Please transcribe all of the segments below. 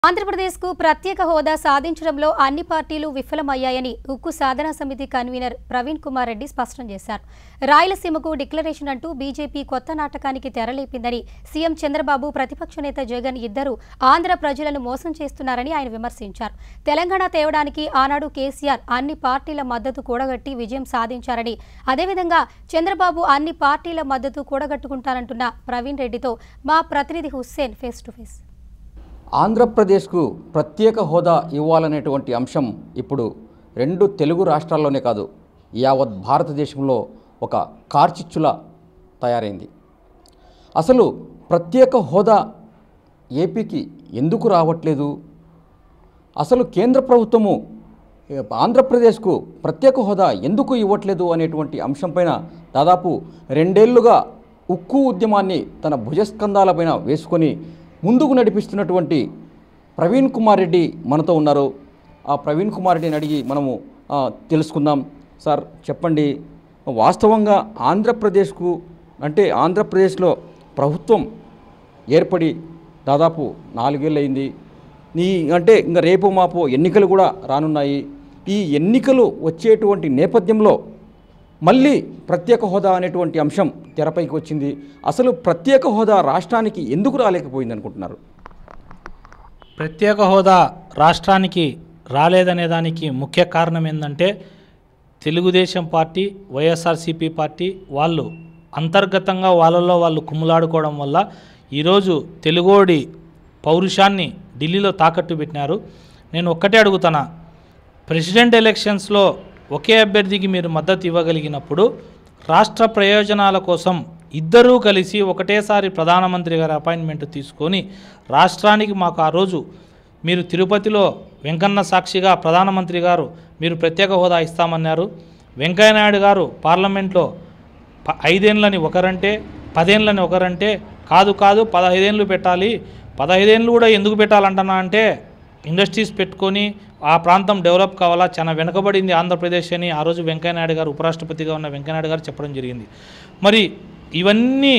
ఆంధ్రప్రదేశ్కు ప్రత్యేక హోదా సాధించడంలో అన్ని పార్టీలు విఫలమయ్యాయని ఉక్కు సాధనా సమితి కన్వీనర్ ప్రవీణ్ కుమార్ రెడ్డి స్పష్టం చేశారు రాయలసీమకు డిక్లరేషన్ అంటూ బీజేపీ కొత్త నాటకానికి తెరలేపిందని సీఎం చంద్రబాబు ప్రతిపక్ష నేత జగన్ ఇద్దరు ఆంధ్ర ప్రజలను మోసం చేస్తున్నారని ఆయన విమర్శించారు తెలంగాణ తేవడానికి ఆనాడు కేసీఆర్ అన్ని పార్టీల మద్దతు కూడగట్టి విజయం సాధించారని అదేవిధంగా చంద్రబాబు అన్ని పార్టీల మద్దతు కూడగట్టుకుంటారంటున్న ప్రవీణ్ రెడ్డితో మా ప్రతినిధి హుస్సేన్ ఫేస్ టు ఫేస్ ఆంధ్రప్రదేశ్కు ప్రత్యేక హోదా ఇవ్వాలనేటువంటి అంశం ఇప్పుడు రెండు తెలుగు రాష్ట్రాల్లోనే కాదు యావత్ భారతదేశంలో ఒక కార్చిచ్చులా తయారైంది అసలు ప్రత్యేక హోదా ఏపీకి ఎందుకు రావట్లేదు అసలు కేంద్ర ప్రభుత్వము ఏ, ఆంధ్రప్రదేశ్కు ప్రత్యేక హోదా ఎందుకు ఇవ్వట్లేదు అనేటువంటి అంశంపైన దాదాపు రెండేళ్లుగా ఉక్కు ఉద్యమాన్ని తన భుజస్కంధాలపైన వేసుకొని ముందుకు నడిపిస్తున్నటువంటి ప్రవీణ్ కుమార్ రెడ్డి మనతో ఉన్నారు ఆ ప్రవీణ్ కుమార్ రెడ్డిని అడిగి మనము ఆ, తెలుసుకుందాం సార్ చెప్పండి వాస్తవంగా ఆంధ్రప్రదేశ్కు అంటే ఆంధ్రప్రదేశ్లో ప్రభుత్వం ఏర్పడి దాదాపు నాలుగేళ్ళు అయింది ఈ అంటే ఇంకా రేపు మాపు ఎన్నికలు కూడా రానున్నాయి ఈ ఎన్నికలు వచ్చేటువంటి నేపథ్యంలో మళ్ళీ ప్రత్యేక హోదా అనేటువంటి అంశం తెరపైకి వచ్చింది అసలు ప్రత్యేక హోదా రాష్ట్రానికి ఎందుకు రాలేకపోయింది అనుకుంటున్నారు ప్రత్యేక హోదా రాష్ట్రానికి రాలేదనే దానికి ముఖ్య కారణం ఏంటంటే తెలుగుదేశం పార్టీ వైఎస్ఆర్సీపీ పార్టీ వాళ్ళు అంతర్గతంగా వాళ్ళలో వాళ్ళు కుమ్ములాడుకోవడం వల్ల ఈరోజు తెలుగోడి పౌరుషాన్ని ఢిల్లీలో తాకట్టు పెట్టినారు నేను ఒక్కటే అడుగుతున్నా ప్రెసిడెంట్ ఎలక్షన్స్లో ఒకే అభ్యర్థికి మీరు మద్దతు ఇవ్వగలిగినప్పుడు రాష్ట్ర ప్రయోజనాల కోసం ఇద్దరూ కలిసి ఒకటేసారి ప్రధానమంత్రి గారి అపాయింట్మెంట్ తీసుకొని రాష్ట్రానికి మాకు ఆ రోజు మీరు తిరుపతిలో వెంకన్న సాక్షిగా ప్రధానమంత్రి గారు మీరు ప్రత్యేక హోదా ఇస్తామన్నారు వెంకయ్యనాయుడు గారు పార్లమెంట్లో ప ఐదేళ్ళని ఒకరంటే పదేళ్ళని ఒకరంటే కాదు కాదు పదహైదేళ్ళు పెట్టాలి పదహైదేళ్ళు కూడా ఎందుకు పెట్టాలంటున్నా అంటే ఇండస్ట్రీస్ పెట్టుకొని ఆ ప్రాంతం డెవలప్ కావాలా చాలా వెనుకబడింది ఆంధ్రప్రదేశ్ అని ఆ రోజు వెంకయ్యనాయుడు గారు ఉపరాష్ట్రపతిగా ఉన్న వెంకయ్యనాయుడు గారు చెప్పడం జరిగింది మరి ఇవన్నీ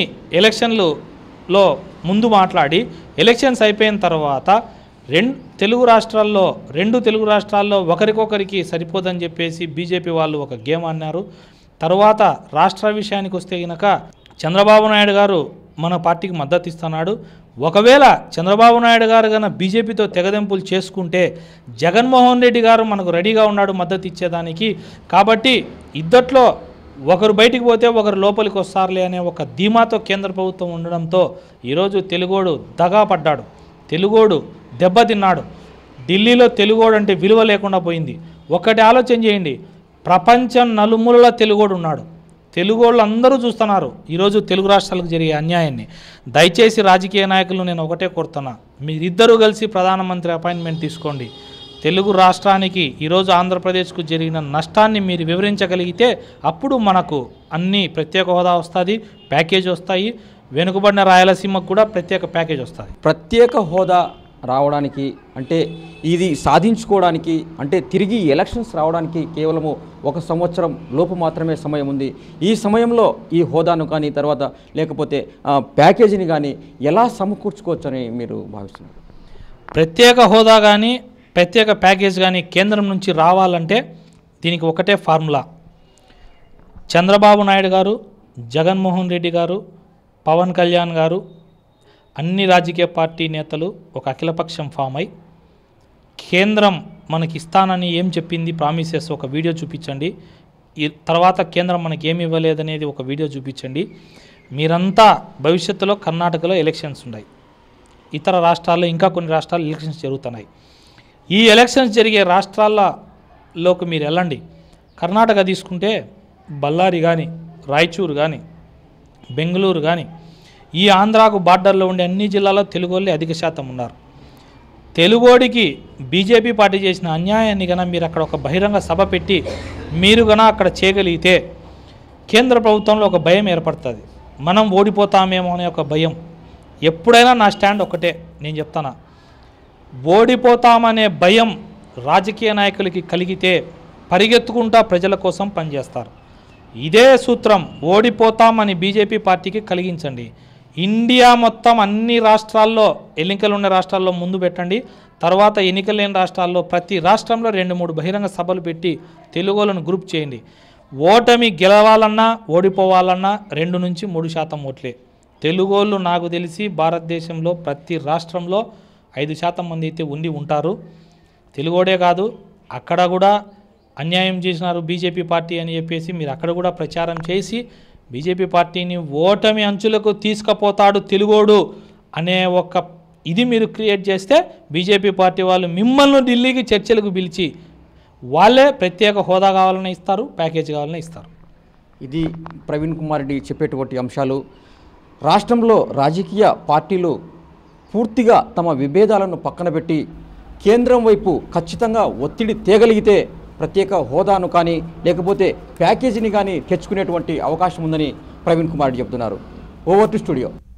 ఎలక్షన్లలో ముందు మాట్లాడి ఎలక్షన్స్ అయిపోయిన తర్వాత రెండు తెలుగు రాష్ట్రాల్లో రెండు తెలుగు రాష్ట్రాల్లో ఒకరికొకరికి సరిపోదని చెప్పేసి బీజేపీ వాళ్ళు ఒక గేమ్ అన్నారు తర్వాత రాష్ట్ర విషయానికి వస్తే గనక చంద్రబాబు నాయుడు గారు మన పార్టీకి మద్దతు ఇస్తున్నాడు ఒకవేళ చంద్రబాబు నాయుడు గారు కనుక బీజేపీతో తెగదెంపులు చేసుకుంటే జగన్మోహన్ రెడ్డి గారు మనకు రెడీగా ఉన్నాడు మద్దతు ఇచ్చేదానికి కాబట్టి ఇద్దట్లో ఒకరు బయటికి పోతే ఒకరు లోపలికి వస్తారులే అనే ఒక ధీమాతో కేంద్ర ప్రభుత్వం ఉండడంతో ఈరోజు తెలుగోడు దగా పడ్డాడు తెలుగోడు దెబ్బతిన్నాడు ఢిల్లీలో తెలుగోడు అంటే విలువ లేకుండా పోయింది ఒకటి ఆలోచన చేయండి ప్రపంచం నలుమూలల తెలుగోడు ఉన్నాడు తెలుగోళ్ళు అందరూ చూస్తున్నారు ఈరోజు తెలుగు రాష్ట్రాలకు జరిగే అన్యాయాన్ని దయచేసి రాజకీయ నాయకులు నేను ఒకటే కోరుతున్నా మీరిద్దరూ కలిసి ప్రధానమంత్రి అపాయింట్మెంట్ తీసుకోండి తెలుగు రాష్ట్రానికి ఈరోజు ఆంధ్రప్రదేశ్కు జరిగిన నష్టాన్ని మీరు వివరించగలిగితే అప్పుడు మనకు అన్ని ప్రత్యేక హోదా వస్తుంది ప్యాకేజ్ వస్తాయి వెనుకబడిన రాయలసీమకు కూడా ప్రత్యేక ప్యాకేజ్ వస్తుంది ప్రత్యేక హోదా రావడానికి అంటే ఇది సాధించుకోవడానికి అంటే తిరిగి ఎలక్షన్స్ రావడానికి కేవలము ఒక సంవత్సరం లోపు మాత్రమే సమయం ఉంది ఈ సమయంలో ఈ హోదాను కానీ తర్వాత లేకపోతే ఆ, ప్యాకేజీని కానీ ఎలా సమకూర్చుకోవచ్చని మీరు భావిస్తున్నారు ప్రత్యేక హోదా కానీ ప్రత్యేక ప్యాకేజ్ కానీ కేంద్రం నుంచి రావాలంటే దీనికి ఒకటే ఫార్ములా చంద్రబాబు నాయుడు గారు జగన్మోహన్ రెడ్డి గారు పవన్ కళ్యాణ్ గారు అన్ని రాజకీయ పార్టీ నేతలు ఒక అఖిలపక్షం ఫామ్ అయి కేంద్రం మనకి ఇస్తానని ఏం చెప్పింది ప్రామిసెస్ ఒక వీడియో చూపించండి ఈ తర్వాత కేంద్రం మనకి ఏమి ఇవ్వలేదనేది ఒక వీడియో చూపించండి మీరంతా భవిష్యత్తులో కర్ణాటకలో ఎలక్షన్స్ ఉన్నాయి ఇతర రాష్ట్రాల్లో ఇంకా కొన్ని రాష్ట్రాల్లో ఎలక్షన్స్ జరుగుతున్నాయి ఈ ఎలక్షన్స్ జరిగే రాష్ట్రాలలోకి మీరు వెళ్ళండి కర్ణాటక తీసుకుంటే బళ్ళారి కానీ రాయచూరు కానీ బెంగళూరు కానీ ఈ ఆంధ్రాకు బార్డర్లో ఉండే అన్ని జిల్లాల్లో తెలుగు వాళ్ళే అధిక శాతం ఉన్నారు తెలుగోడికి బీజేపీ పార్టీ చేసిన అన్యాయాన్ని గన మీరు అక్కడ ఒక బహిరంగ సభ పెట్టి మీరు గన అక్కడ చేయగలిగితే కేంద్ర ప్రభుత్వంలో ఒక భయం ఏర్పడుతుంది మనం ఓడిపోతామేమో అనే ఒక భయం ఎప్పుడైనా నా స్టాండ్ ఒకటే నేను చెప్తానా ఓడిపోతామనే భయం రాజకీయ నాయకులకి కలిగితే పరిగెత్తుకుంటా ప్రజల కోసం పనిచేస్తారు ఇదే సూత్రం ఓడిపోతామని బీజేపీ పార్టీకి కలిగించండి ఇండియా మొత్తం అన్ని రాష్ట్రాల్లో ఎన్నికలు ఉన్న రాష్ట్రాల్లో ముందు పెట్టండి తర్వాత ఎన్నికలు లేని రాష్ట్రాల్లో ప్రతి రాష్ట్రంలో రెండు మూడు బహిరంగ సభలు పెట్టి తెలుగులను గ్రూప్ చేయండి ఓటమి గెలవాలన్నా ఓడిపోవాలన్నా రెండు నుంచి మూడు శాతం ఓట్లే తెలుగోళ్ళు నాకు తెలిసి భారతదేశంలో ప్రతి రాష్ట్రంలో ఐదు శాతం మంది అయితే ఉండి ఉంటారు తెలుగోడే కాదు అక్కడ కూడా అన్యాయం చేసినారు బీజేపీ పార్టీ అని చెప్పేసి మీరు అక్కడ కూడా ప్రచారం చేసి బీజేపీ పార్టీని ఓటమి అంచులకు తీసుకుపోతాడు తెలుగోడు అనే ఒక ఇది మీరు క్రియేట్ చేస్తే బీజేపీ పార్టీ వాళ్ళు మిమ్మల్ని ఢిల్లీకి చర్చలకు పిలిచి వాళ్ళే ప్రత్యేక హోదా కావాలని ఇస్తారు ప్యాకేజ్ కావాలని ఇస్తారు ఇది ప్రవీణ్ కుమార్ రెడ్డి చెప్పేటువంటి అంశాలు రాష్ట్రంలో రాజకీయ పార్టీలు పూర్తిగా తమ విభేదాలను పక్కన పెట్టి కేంద్రం వైపు ఖచ్చితంగా ఒత్తిడి తేగలిగితే ప్రత్యేక హోదాను కానీ లేకపోతే ప్యాకేజీని కానీ తెచ్చుకునేటువంటి అవకాశం ఉందని ప్రవీణ్ కుమార్ రెడ్డి చెబుతున్నారు ఓవర్ టు స్టూడియో